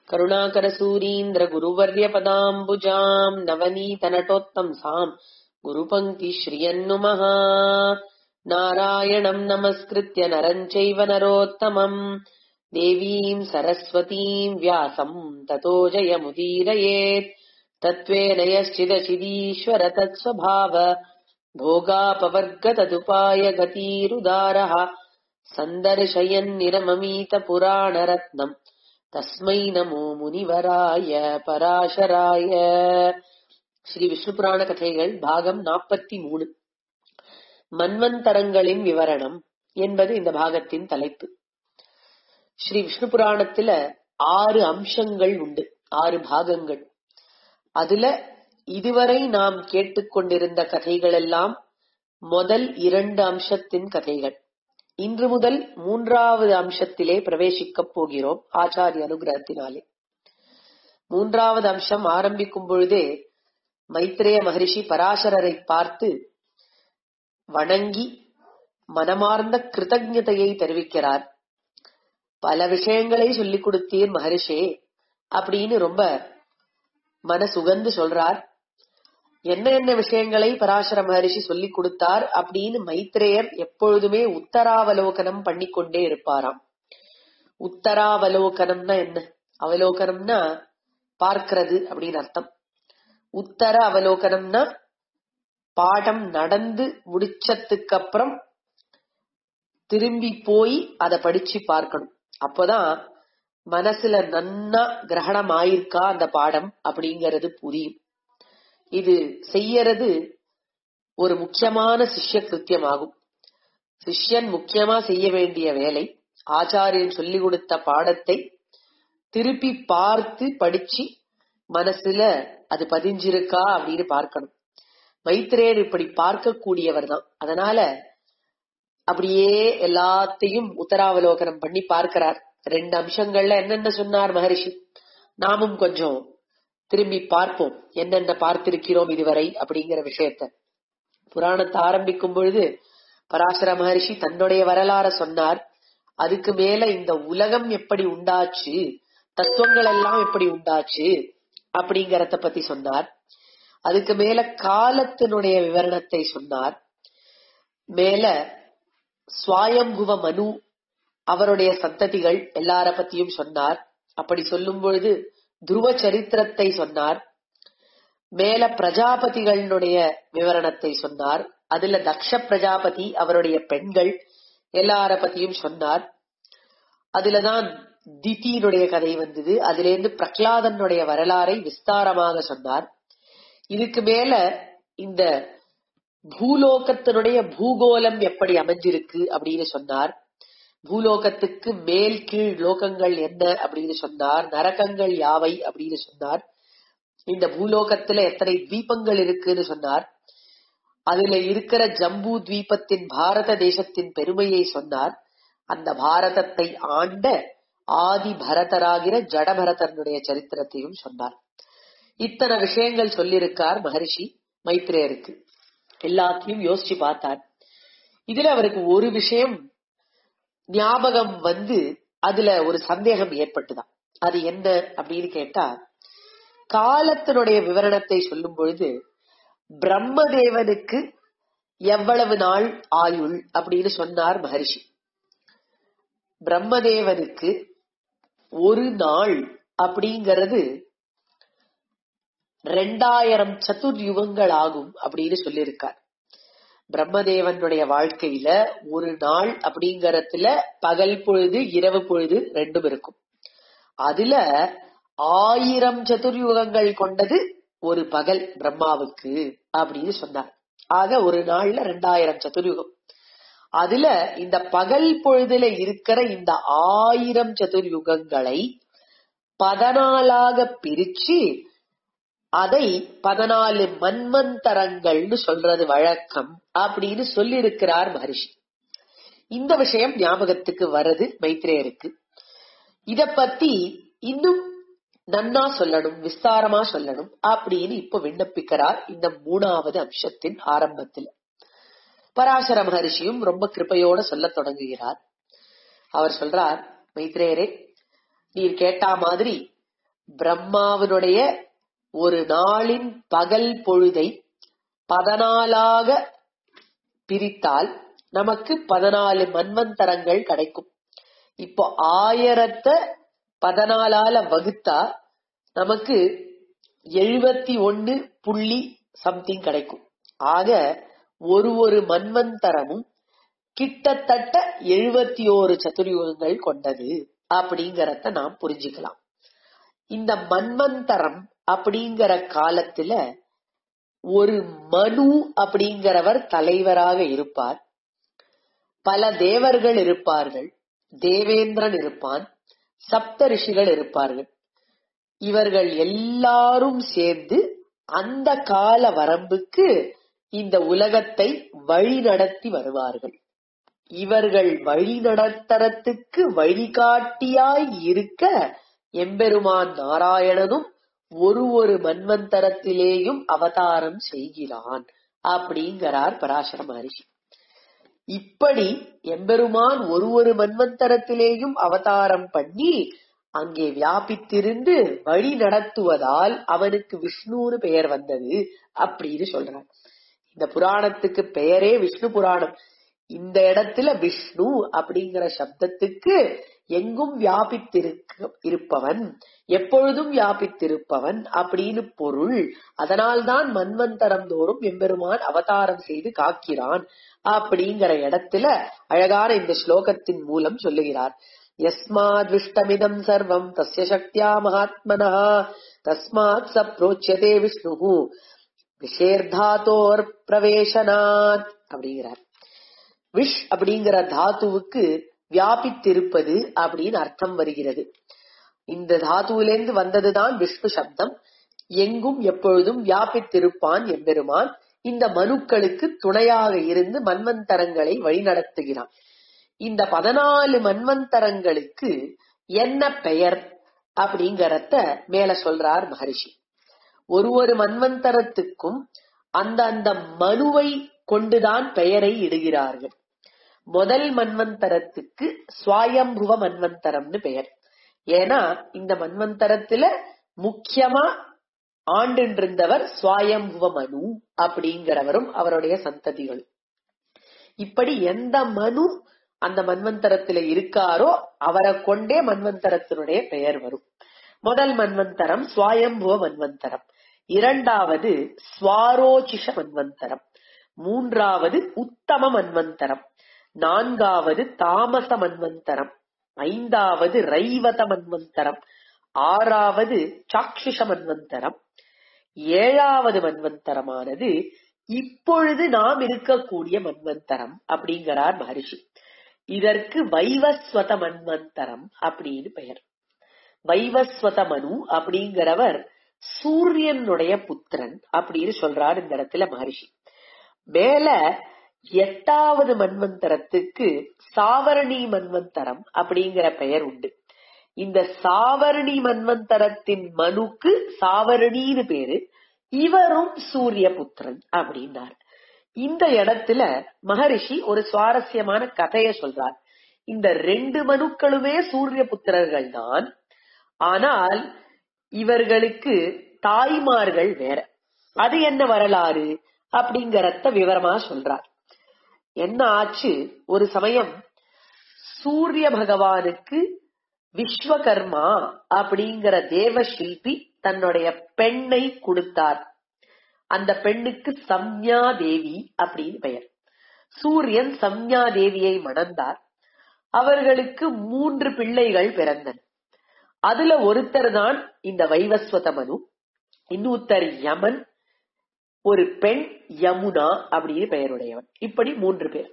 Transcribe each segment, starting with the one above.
करुणाकरसूरीन्द्र गुरुवर्यपदाम्बुजाम् नवनीतनटोत्तंसाम् गुरुपङ्क्तिश्रियन्नुमः नारायणम् नमस्कृत्य नरम् चैव नरोत्तमम् देवीम् सरस्वतीम् व्यासम् ततो जयमुदीरयेत् तत्त्वेन यश्चिदचिदीश्वर तत्स्वभाव भोगापवर्गतदुपाय गतीरुदारः सन्दर्शयन्निरममीतपुराणरत्नम् तस्मै நமோ முனிவராய பராசராய ஸ்ரீ விஷ்ணு புராண கதைகள் பாகம் நாற்பத்தி மூணு மன்வந்தரங்களின் விவரணம் என்பது இந்த பாகத்தின் தலைப்பு ஸ்ரீ விஷ்ணு புராணத்துல ஆறு அம்சங்கள் உண்டு ஆறு பாகங்கள் அதுல இதுவரை நாம் கேட்டுக்கொண்டிருந்த கதைகள் எல்லாம் முதல் இரண்டு அம்சத்தின் கதைகள் இன்று முதல் மூன்றாவது அம்சத்திலே பிரவேசிக்கப் போகிறோம் ஆச்சாரிய அனுகிரகத்தினாலே மூன்றாவது அம்சம் ஆரம்பிக்கும் பொழுதே மைத்ரேய மகரிஷி பராசரரை பார்த்து வணங்கி மனமார்ந்த கிருதஜதையை தெரிவிக்கிறார் பல விஷயங்களை சொல்லிக் கொடுத்தீர் மகரிஷே அப்படின்னு ரொம்ப மனசுகந்து சொல்றார் என்ன என்ன விஷயங்களை பராசர மகரிஷி சொல்லிக் கொடுத்தார் அப்படின்னு மைத்ரேயர் எப்பொழுதுமே உத்தராவலோகனம் பண்ணிக்கொண்டே இருப்பாராம் உத்தராவலோகனம்னா என்ன அவலோகனம்னா பார்க்கிறது அப்படின்னு அர்த்தம் உத்தர அவலோகனம்னா பாடம் நடந்து முடிச்சதுக்கு அப்புறம் திரும்பி போய் அதை படிச்சு பார்க்கணும் அப்போதான் மனசுல நன்னா கிரகணம் ஆயிருக்கா அந்த பாடம் அப்படிங்கறது புரியும் இது செய்யறது ஒரு முக்கியமான சிஷ்ய கிருத்தியமாகும் சிஷ்யன் முக்கியமா செய்ய வேண்டிய வேலை ஆச்சாரியன் சொல்லிக் கொடுத்த பாடத்தை திருப்பி பார்த்து படிச்சு மனசுல அது பதிஞ்சிருக்கா அப்படின்னு பார்க்கணும் மைத்ரேயர் இப்படி பார்க்கக்கூடியவர் தான் அதனால அப்படியே எல்லாத்தையும் உத்தராவலோகனம் பண்ணி பார்க்கிறார் ரெண்டு அம்சங்கள்ல என்னென்ன சொன்னார் மகரிஷி நாமும் கொஞ்சம் திரும்பி பார்ப்போம் என்னென்ன பார்த்திருக்கிறோம் இதுவரை அப்படிங்கிற விஷயத்த புராணத்தை ஆரம்பிக்கும் பொழுது பராசர மகரிஷி தன்னுடைய வரலாற சொன்னார் அதுக்கு மேல இந்த உலகம் எப்படி உண்டாச்சு தத்துவங்கள் எல்லாம் எப்படி உண்டாச்சு அப்படிங்கறத பத்தி சொன்னார் அதுக்கு மேல காலத்தினுடைய விவரணத்தை சொன்னார் மேல சுவாயம்புவ மனு அவருடைய சந்ததிகள் எல்லார பத்தியும் சொன்னார் அப்படி சொல்லும் பொழுது துருவ சரித்திரத்தை சொன்னார் மேல பிரஜாபதிகளுடைய விவரணத்தை சொன்னார் அதுல தக்ஷ பிரஜாபதி அவருடைய பெண்கள் எல்லார பத்தியும் சொன்னார் அதுலதான் தித்தியினுடைய கதை வந்தது அதுல இருந்து பிரகலாதனுடைய வரலாறை விஸ்தாரமாக சொன்னார் இதுக்கு மேல இந்த பூலோகத்தினுடைய பூகோளம் எப்படி அமைஞ்சிருக்கு அப்படின்னு சொன்னார் பூலோகத்துக்கு மேல் கீழ் லோகங்கள் என்ன அப்படின்னு சொன்னார் நரகங்கள் யாவை அப்படின்னு சொன்னார் இந்த பூலோகத்துல எத்தனை தீபங்கள் இருக்குன்னு சொன்னார் அதுல இருக்கிற ஜம்பு தீபத்தின் பாரத தேசத்தின் பெருமையை சொன்னார் அந்த பாரதத்தை ஆண்ட ஆதி பரதராகிற ஜடபரதனுடைய சரித்திரத்தையும் சொன்னார் இத்தனை விஷயங்கள் சொல்லியிருக்கார் மகரிஷி மைத்ரேயருக்கு எல்லாத்தையும் யோசிச்சு பார்த்தார் இதுல அவருக்கு ஒரு விஷயம் ஞாபகம் வந்து அதுல ஒரு சந்தேகம் ஏற்பட்டுதான் அது என்ன அப்படின்னு கேட்டா காலத்தினுடைய விவரணத்தை சொல்லும் பொழுது பிரம்மதேவனுக்கு எவ்வளவு நாள் ஆயுள் அப்படின்னு சொன்னார் மகரிஷி பிரம்மதேவனுக்கு ஒரு நாள் அப்படிங்கிறது ரெண்டாயிரம் சதுர் யுகங்கள் ஆகும் அப்படின்னு சொல்லியிருக்கார் பிரம்மதேவனுடைய வாழ்க்கையில ஒரு நாள் அப்படிங்கறதுல பகல் பொழுது இரவு பொழுது ரெண்டும் இருக்கும் அதுல ஆயிரம் சதுர்யுகங்கள் கொண்டது ஒரு பகல் பிரம்மாவுக்கு அப்படின்னு சொன்னார் ஆக ஒரு நாள்ல ரெண்டாயிரம் சதுர்யுகம் அதுல இந்த பகல் பொழுதுல இருக்கிற இந்த ஆயிரம் சதுர்யுகங்களை பதினாலாக பிரிச்சு அதை பதினாலு மன்வந்தரங்கள்னு சொல்றது வழக்கம் அப்படின்னு சொல்லியிருக்கிறார் மகரிஷி இந்த விஷயம் ஞாபகத்துக்கு வருது மைத்ரேயருக்கு இத பத்தி இன்னும் நன்னா சொல்லணும் விஸ்தாரமா சொல்லணும் அப்படின்னு இப்ப விண்ணப்பிக்கிறார் இந்த மூணாவது அம்சத்தின் ஆரம்பத்தில் பராசர மகரிஷியும் ரொம்ப கிருப்பையோட சொல்ல தொடங்குகிறார் அவர் சொல்றார் மைத்ரேயரே நீர் கேட்டா மாதிரி பிரம்மாவினுடைய ஒரு நாளின் பகல் பொழுதை பதினாலாக பிரித்தால் நமக்கு பதினாலு மன்வந்தரங்கள் கிடைக்கும் இப்போ ஆயிரத்தை பதினாலால வகுத்தா நமக்கு எழுபத்தி ஒன்னு புள்ளி சம்திங் கிடைக்கும் ஆக ஒரு ஒரு மன்வந்தரமும் கிட்டத்தட்ட எழுபத்தி ஓரு சதுர்யுகங்கள் கொண்டது அப்படிங்கறத நாம் புரிஞ்சுக்கலாம் இந்த மன்வந்தரம் அப்படிங்கிற காலத்துல ஒரு மனு அப்படிங்கிறவர் தலைவராக இருப்பார் பல தேவர்கள் இருப்பார்கள் தேவேந்திரன் இருப்பான் சப்த ரிஷிகள் இருப்பார்கள் இவர்கள் எல்லாரும் சேர்ந்து அந்த கால வரம்புக்கு இந்த உலகத்தை வழிநடத்தி வருவார்கள் இவர்கள் வழிநடத்தறத்துக்கு வழிகாட்டியாய் இருக்க எம்பெருமான் நாராயணனும் ஒரு ஒரு மன்வந்தரத்திலேயும் அவதாரம் செய்கிறான் அப்படிங்கிறார் பராசர மகரிஷி இப்படி எம்பெருமான் ஒரு ஒரு மன்வந்தரத்திலேயும் அவதாரம் பண்ணி அங்கே வியாபித்திருந்து வழி நடத்துவதால் அவனுக்கு விஷ்ணுன்னு பெயர் வந்தது அப்படின்னு சொல்றார் இந்த புராணத்துக்கு பெயரே விஷ்ணு புராணம் இந்த இடத்துல விஷ்ணு அப்படிங்கிற சப்தத்துக்கு எங்கும் வியாபித்திருக்க இருப்பவன் எப்பொழுதும் வியாபித்திருப்பவன் அப்படின்னு பொருள் அதனால்தான் மன்வந்தரம் தோறும் எம்பெருமான் அவதாரம் செய்து காக்கிறான் அப்படிங்கிற இடத்துல அழகான இந்த ஸ்லோகத்தின் மூலம் சொல்லுகிறார் யஸ்மாத் விஷ்டமிதம் சர்வம் தஸ்ய சக்தியா மகாத்மனா தஸ்மாத் ச புரோச்சியதே விஷ்ணு விஷேர்தாத்தோர் பிரவேசனாத் அப்படிங்கிறார் விஷ் அப்படிங்கிற தாத்துவுக்கு வியாபித்திருப்பது அப்படின்னு அர்த்தம் வருகிறது இந்த தாத்துவிலிருந்து வந்ததுதான் விஷ்ணு சப்தம் எங்கும் எப்பொழுதும் வியாபித்திருப்பான் எம்பெருமான் இந்த மனுக்களுக்கு துணையாக இருந்து மன்வந்தரங்களை வழிநடத்துகிறான் இந்த பதினாலு மன்வந்தரங்களுக்கு என்ன பெயர் அப்படிங்கறத மேல சொல்றார் மகரிஷி ஒரு ஒரு மன்வந்தரத்துக்கும் அந்த அந்த மனுவை கொண்டுதான் பெயரை இடுகிறார்கள் முதல் மன்வந்தரத்துக்கு சுவாயம்புவ மன்வந்தரம்னு பெயர் ஏன்னா இந்த மன்வந்தரத்துல முக்கியமா ஆண்டிருந்தவர் சுவாயம்புவ மனு அப்படிங்கிறவரும் அவருடைய சந்ததிகள் இப்படி எந்த மனு அந்த மன்வந்தரத்துல இருக்காரோ அவரை கொண்டே மன்வந்தரத்தினுடைய பெயர் வரும் முதல் மன்வந்தரம் சுவாயம்புவ மன்வந்தரம் இரண்டாவது ஸ்வாரோச்சிஷ மன்வந்தரம் மூன்றாவது உத்தம மன்வந்தரம் நான்காவது தாமச மன்வந்தரம் ஐந்தாவது ரைவத மன்வந்தரம் ஆறாவது சாக்ஷிஷ மன்வந்தரம் ஏழாவது மன்வந்தரமானது இப்பொழுது நாம் இருக்கக்கூடிய மன்வந்தரம் அப்படிங்கிறார் மகரிஷி இதற்கு வைவஸ்வத மன்வந்தரம் அப்படின்னு பெயர் வைவஸ்வத மனு அப்படிங்கிறவர் சூரியனுடைய புத்திரன் அப்படின்னு சொல்றார் இந்த இடத்துல மகரிஷி மேல எட்டாவது மன்வந்தரத்துக்கு சாவரணி மன்வந்தரம் அப்படிங்கிற பெயர் உண்டு இந்த சாவரணி மன்வந்தரத்தின் மனுக்கு சாவரணின்னு பேரு இவரும் சூரிய புத்திரன் அப்படின்னார் இந்த இடத்துல மகரிஷி ஒரு சுவாரஸ்யமான கதைய சொல்றார் இந்த ரெண்டு மனுக்களுமே சூரிய புத்திரர்கள் தான் ஆனால் இவர்களுக்கு தாய்மார்கள் வேற அது என்ன வரலாறு அப்படிங்கறத விவரமா சொல்றார் என்ன ஆச்சு ஒரு சமயம் சூரிய பகவானுக்கு விஸ்வகர்மா அப்படிங்கிற தேவ சில்பி தன்னுடைய பெண்ணை கொடுத்தார் அந்த பெண்ணுக்கு சம்யா தேவி அப்படின்னு பெயர் சூரியன் சம்யா தேவியை மணந்தார் அவர்களுக்கு மூன்று பிள்ளைகள் பிறந்தன அதுல ஒருத்தர் தான் இந்த வைவஸ்வத மனு இன்னொருத்தர் யமன் ஒரு பெண் யமுனா அப்படின்னு பெயருடையவன் இப்படி மூன்று பேர்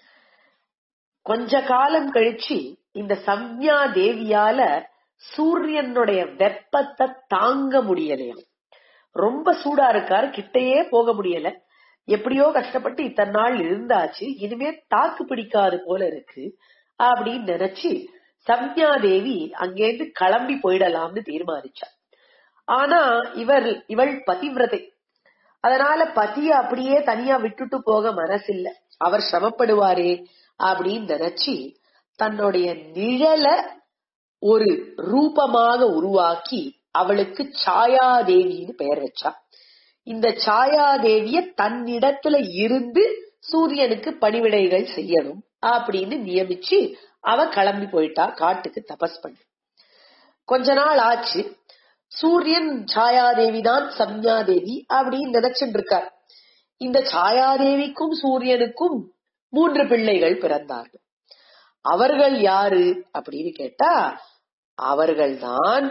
கொஞ்ச காலம் கழிச்சு இந்த சம்யா தேவியால சூரியனுடைய வெப்பத்தை தாங்க முடியலையாம் ரொம்ப சூடா இருக்காரு கிட்டையே போக முடியல எப்படியோ கஷ்டப்பட்டு இத்தனை நாள் இருந்தாச்சு இனிமே தாக்கு பிடிக்காது போல இருக்கு அப்படின்னு நினைச்சு சம்யா தேவி அங்கேருந்து கிளம்பி போயிடலாம்னு தீர்மானிச்சா ஆனா இவர் இவள் பதிவிரதை அதனால பதிய அப்படியே தனியா விட்டுட்டு போக மனசில்ல அவர் சிரமப்படுவாரே அப்படின்னு நினைச்சு தன்னுடைய நிழல ஒரு ரூபமாக உருவாக்கி அவளுக்கு சாயாதேவின்னு பெயர் வச்சா இந்த சாயாதேவிய தன்னிடத்துல இருந்து சூரியனுக்கு பணிவிடைகள் செய்யணும் அப்படின்னு நியமிச்சு அவ கிளம்பி போயிட்டா காட்டுக்கு தபஸ் பண்ணி கொஞ்ச நாள் ஆச்சு சூரியன் சாயாதேவி தான் சம்யாதேவி அப்படின்னு நினைச்சுட்டு இருக்கார் இந்த சாயாதேவிக்கும் சூரியனுக்கும் மூன்று பிள்ளைகள் பிறந்தார்கள் அவர்கள் யாரு அப்படின்னு கேட்டா அவர்கள்தான்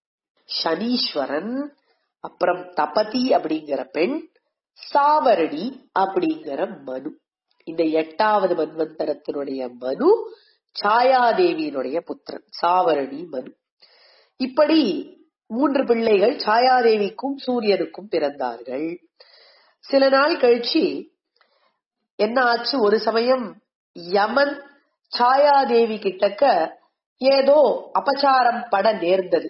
சனீஸ்வரன் அப்புறம் தபதி அப்படிங்கிற பெண் சாவரணி அப்படிங்கிற மனு இந்த எட்டாவது மன்வந்தரத்தினுடைய மனு சாயாதேவியினுடைய புத்திரன் சாவரணி மனு இப்படி மூன்று பிள்ளைகள் சாயாதேவிக்கும் சூரியனுக்கும் பிறந்தார்கள் சில நாள் கழிச்சு என்ன ஆச்சு ஒரு சமயம் யமன் சாயாதேவி கிட்டக்க ஏதோ அபச்சாரம் பட நேர்ந்தது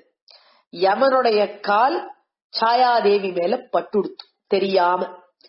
யமனுடைய கால் சாயாதேவி மேல பட்டுடுத்து தெரியாம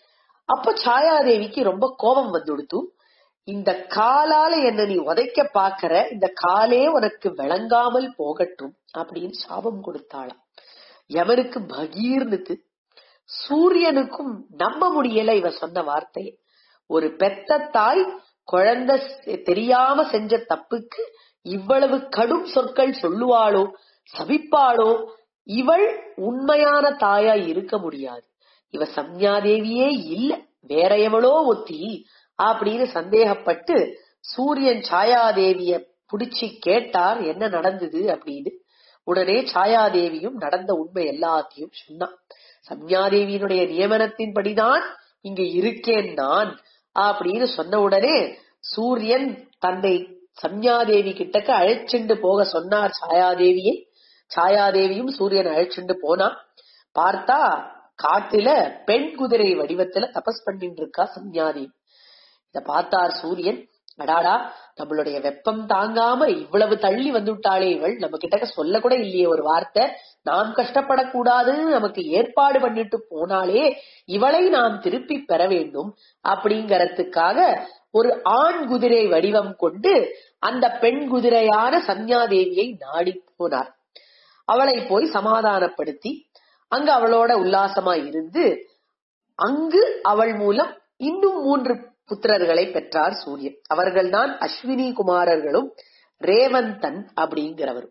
அப்ப சாயாதேவிக்கு ரொம்ப கோபம் வந்துடுத்து இந்த காலால என்ன நீ உதைக்க பாக்குற இந்த காலே உனக்கு விளங்காமல் போகட்டும் அப்படின்னு சாபம் கொடுத்தாளாம் யமனுக்கு பகீர்னுக்கு சூரியனுக்கும் நம்ப முடியல இவ சொன்ன வார்த்தையை ஒரு பெத்த தாய் குழந்தை தெரியாம செஞ்ச தப்புக்கு இவ்வளவு கடும் சொற்கள் சொல்லுவாளோ சபிப்பாளோ இவள் உண்மையான தாயா இருக்க முடியாது இவ சம்யாதேவியே இல்ல வேற எவளோ ஒத்தி அப்படின்னு சந்தேகப்பட்டு சூரியன் சாயாதேவிய புடிச்சு கேட்டார் என்ன நடந்தது அப்படின்னு உடனே சாயாதேவியும் நடந்த உண்மை எல்லாத்தையும் சொன்னான் சம்யாதேவியினுடைய நியமனத்தின்படிதான் இங்க இருக்கேன் நான் அப்படின்னு சொன்ன உடனே சூரியன் தன்னை சம்யாதேவி கிட்டக்க அழைச்சிண்டு போக சொன்னார் சாயாதேவியை சாயாதேவியும் சூரியன் அழைச்சிண்டு போனா பார்த்தா காட்டுல பெண் குதிரை வடிவத்துல தபஸ் பண்ணிட்டு இருக்கா சம்யாதேவி இத பார்த்தார் சூரியன் அடாடா நம்மளுடைய வெப்பம் தாங்காம இவ்வளவு தள்ளி வந்துட்டாளே இவள் நம்ம கிட்ட சொல்ல கூட இல்லையே ஒரு வார்த்தை நாம் கஷ்டப்படக்கூடாதுன்னு நமக்கு ஏற்பாடு பண்ணிட்டு போனாலே இவளை நாம் திருப்பி பெற வேண்டும் அப்படிங்கறதுக்காக ஒரு ஆண் குதிரை வடிவம் கொண்டு அந்த பெண் குதிரையான சன்யாதேவியை நாடி போனார் அவளை போய் சமாதானப்படுத்தி அங்கு அவளோட உல்லாசமா இருந்து அங்கு அவள் மூலம் இன்னும் மூன்று புத்திரர்களை பெற்றார் சூரியன் அவர்கள்தான் அஸ்வினி குமாரர்களும் ரேவந்தன் அப்படிங்கிறவரும்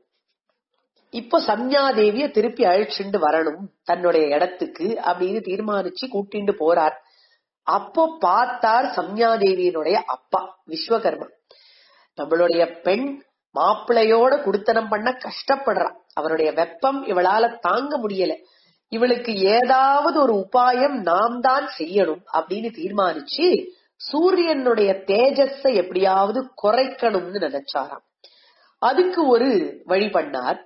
இப்போ சம்யாதேவிய திருப்பி அழைச்சிண்டு வரணும் தன்னுடைய இடத்துக்கு அப்படின்னு தீர்மானிச்சு கூட்டிண்டு போறார் அப்போ பார்த்தார் சம்யாதேவியினுடைய அப்பா விஸ்வகர்மா நம்மளுடைய பெண் மாப்பிள்ளையோட குடுத்தனம் பண்ண கஷ்டப்படுறான் அவருடைய வெப்பம் இவளால தாங்க முடியல இவளுக்கு ஏதாவது ஒரு உபாயம் நாம் தான் செய்யணும் அப்படின்னு தீர்மானிச்சு சூரியனுடைய தேஜஸ எப்படியாவது குறைக்கணும்னு நினைச்சாராம் அதுக்கு ஒரு வழி பண்ணார்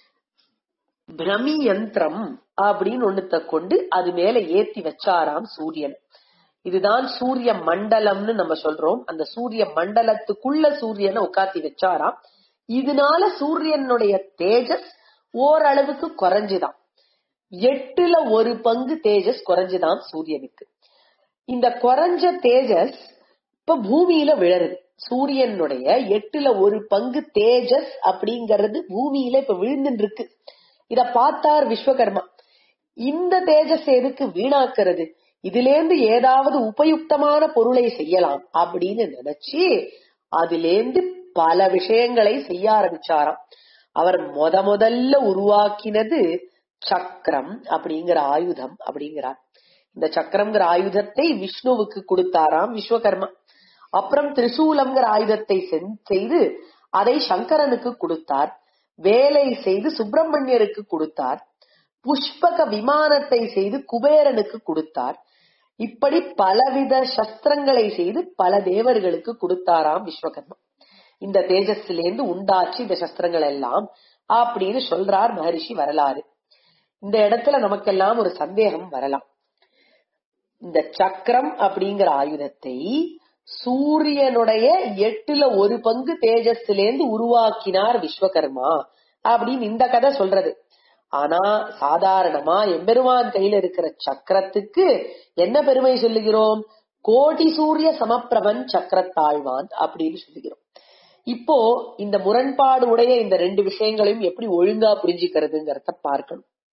பிரமி யந்திரம் அப்படின்னு ஒண்ணுத்த கொண்டு அது மேல ஏத்தி வச்சாராம் சூரியன் இதுதான் சூரிய மண்டலம்னு நம்ம சொல்றோம் அந்த சூரிய மண்டலத்துக்குள்ள சூரியனை உட்காத்தி வச்சாராம் இதனால சூரியனுடைய தேஜஸ் ஓரளவுக்கு குறைஞ்சுதான் எட்டுல ஒரு பங்கு தேஜஸ் குறைஞ்சுதான் சூரியனுக்கு இந்த குறைஞ்ச தேஜஸ் இப்ப பூமியில விழருது சூரியனுடைய எட்டுல ஒரு பங்கு தேஜஸ் அப்படிங்கறது பூமியில இப்ப விழுந்துட்டு இருக்கு இத பார்த்தார் விஸ்வகர்மா இந்த தேஜஸ் எதுக்கு வீணாக்குறது இதிலேந்து ஏதாவது உபயுக்தமான பொருளை செய்யலாம் அப்படின்னு நினைச்சு அதிலேந்து பல விஷயங்களை செய்ய ஆரம்பிச்சாராம் அவர் முத முதல்ல உருவாக்கினது சக்கரம் அப்படிங்கிற ஆயுதம் அப்படிங்கிறார் இந்த சக்கரம்ங்கிற ஆயுதத்தை விஷ்ணுவுக்கு கொடுத்தாராம் விஸ்வகர்மா அப்புறம் திரிசூலம்ங்கிற ஆயுதத்தை செய்து அதை சங்கரனுக்கு கொடுத்தார் வேலை செய்து சுப்பிரமணியருக்கு கொடுத்தார் புஷ்பக விமானத்தை செய்து குபேரனுக்கு கொடுத்தார் இப்படி பலவித சஸ்திரங்களை செய்து பல தேவர்களுக்கு கொடுத்தாராம் விஸ்வகர்மா இந்த தேஜஸ்லேருந்து உண்டாச்சு இந்த சஸ்திரங்கள் எல்லாம் அப்படின்னு சொல்றார் மகரிஷி வரலாறு இந்த இடத்துல நமக்கெல்லாம் ஒரு சந்தேகம் வரலாம் இந்த சக்கரம் அப்படிங்கிற ஆயுதத்தை சூரியனுடைய எட்டுல ஒரு பங்கு தேஜஸ்லேருந்து உருவாக்கினார் விஸ்வகர்மா அப்படின்னு இந்த கதை சொல்றது ஆனா சாதாரணமா எம்பெருமான் கையில இருக்கிற சக்கரத்துக்கு என்ன பெருமை சொல்லுகிறோம் கோடி சூரிய சமப்பிரபன் சக்கரத்தாழ்வான் அப்படின்னு சொல்லுகிறோம் இப்போ இந்த முரண்பாடு உடைய இந்த ரெண்டு விஷயங்களையும் எப்படி ஒழுங்கா புரிஞ்சுக்கிறதுங்கிறத பார்க்கணும்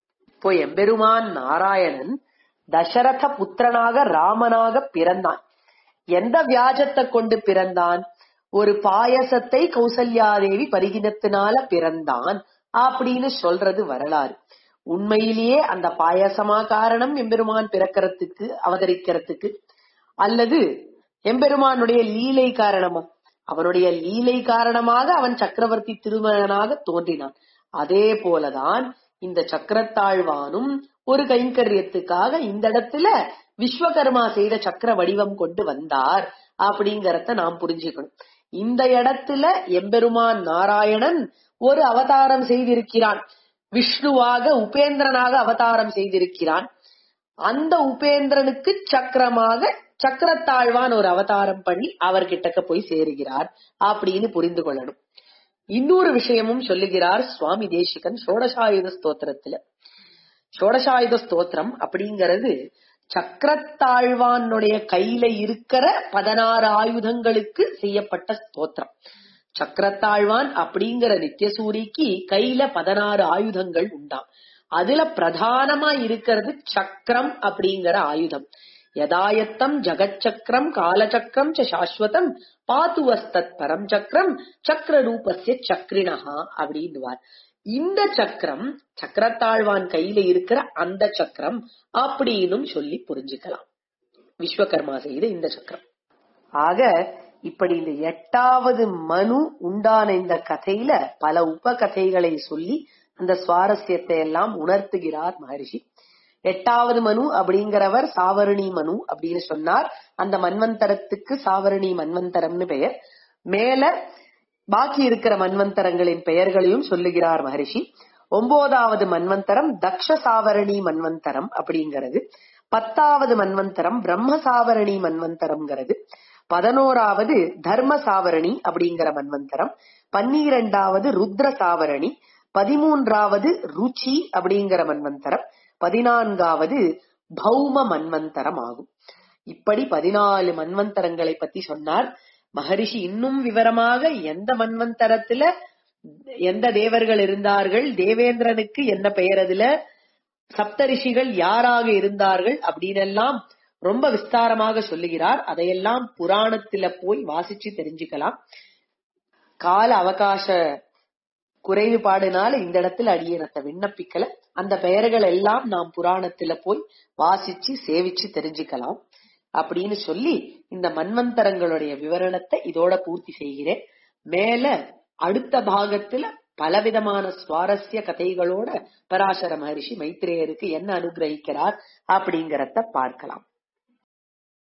இப்போ எம்பெருமான் நாராயணன் தசரத புத்திரனாக ராமனாக பிறந்தான் எந்த வியாஜத்தை கொண்டு பிறந்தான் ஒரு பாயசத்தை கௌசல்யாதேவி பரிகினத்தினால பிறந்தான் அப்படின்னு சொல்றது வரலாறு உண்மையிலேயே அந்த பாயசமா காரணம் எம்பெருமான் பிறக்கிறதுக்கு அவதரிக்கிறதுக்கு அல்லது எம்பெருமானுடைய லீலை காரணமா அவனுடைய லீலை காரணமாக அவன் சக்கரவர்த்தி திருமகனாக தோன்றினான் அதே போலதான் இந்த சக்கரத்தாழ்வானும் ஒரு கைங்கரியத்துக்காக இந்த இடத்துல விஸ்வகர்மா செய்த சக்கர வடிவம் கொண்டு வந்தார் அப்படிங்கறத நாம் புரிஞ்சுக்கணும் இந்த இடத்துல எம்பெருமான் நாராயணன் ஒரு அவதாரம் செய்திருக்கிறான் விஷ்ணுவாக உபேந்திரனாக அவதாரம் செய்திருக்கிறான் அந்த உபேந்திரனுக்கு சக்கரமாக சக்கரத்தாழ்வான் ஒரு அவதாரம் பண்ணி அவர்கிட்டக்க போய் சேருகிறார் அப்படின்னு புரிந்து கொள்ளணும் இன்னொரு விஷயமும் சொல்லுகிறார் சுவாமி தேசிகன் சோடசாயுத ஸ்தோத்திரத்துல சோடசாயுத ஸ்தோத்திரம் அப்படிங்கிறது சக்கரத்தாழ்வானுடைய கையில இருக்கிற பதினாறு ஆயுதங்களுக்கு செய்யப்பட்ட ஸ்தோத்திரம் சக்கரத்தாழ்வான் அப்படிங்கிற நித்தியசூரிக்கு கையில பதினாறு ஆயுதங்கள் உண்டாம் அதுல பிரதானமா இருக்கிறது சக்கரம் அப்படிங்கிற ஆயுதம் யதாயத்தம் ஜகச்சக்கரம் காலச்சக்கரம் ச சாஸ்வதம் பாத்துவஸ்தத் பரம் சக்கரம் சக்கர ரூபஸ்ய சக்ரிணஹா அப்படின்னுவார் இந்த சக்கரம் சக்கரத்தாழ்வான் கையில இருக்கிற அந்த சக்கரம் அப்படின்னும் சொல்லி புரிஞ்சுக்கலாம் விஸ்வகர்மா செய்த இந்த சக்கரம் ஆக இப்படி இந்த எட்டாவது மனு உண்டான இந்த கதையில பல உப கதைகளை சொல்லி அந்த சுவாரஸ்யத்தை எல்லாம் உணர்த்துகிறார் மகரிஷி எட்டாவது மனு அப்படிங்கிறவர் சாவரணி மனு அப்படின்னு சொன்னார் அந்த மன்வந்தரத்துக்கு சாவரணி மன்வந்தரம்னு பெயர் மேல பாக்கி இருக்கிற மன்வந்தரங்களின் பெயர்களையும் சொல்லுகிறார் மகரிஷி ஒன்பதாவது மன்வந்தரம் தக்ஷ சாவரணி மன்வந்தரம் அப்படிங்கிறது பத்தாவது மன்வந்தரம் பிரம்ம சாவரணி மன்வந்தரம்ங்கிறது பதினோராவது தர்ம சாவரணி அப்படிங்கிற மன்வந்தரம் பன்னிரெண்டாவது ருத்ர சாவரணி பதிமூன்றாவது ருச்சி அப்படிங்கிற மன்வந்தரம் பதினான்காவது பௌம மன்வந்தரம் ஆகும் இப்படி பதினாலு மன்வந்தரங்களை பத்தி சொன்னார் மகரிஷி இன்னும் விவரமாக எந்த மன்வந்தரத்துல எந்த தேவர்கள் இருந்தார்கள் தேவேந்திரனுக்கு என்ன பெயர் அதுல சப்தரிஷிகள் யாராக இருந்தார்கள் அப்படின்னெல்லாம் ரொம்ப விஸ்தாரமாக சொல்லுகிறார் அதையெல்லாம் புராணத்துல போய் வாசிச்சு தெரிஞ்சுக்கலாம் கால அவகாச குறைவுபாடுனால இந்த இடத்துல அடியனத்தை விண்ணப்பிக்கல அந்த பெயர்கள் எல்லாம் நாம் புராணத்துல போய் வாசிச்சு சேவிச்சு தெரிஞ்சுக்கலாம் அப்படின்னு சொல்லி இந்த மன்வந்தரங்களுடைய விவரணத்தை இதோட பூர்த்தி செய்கிறேன் மேல அடுத்த பாகத்துல பலவிதமான சுவாரஸ்ய கதைகளோட பராசர மகரிஷி மைத்ரேயருக்கு என்ன அனுகிரகிக்கிறார் அப்படிங்கறத பார்க்கலாம்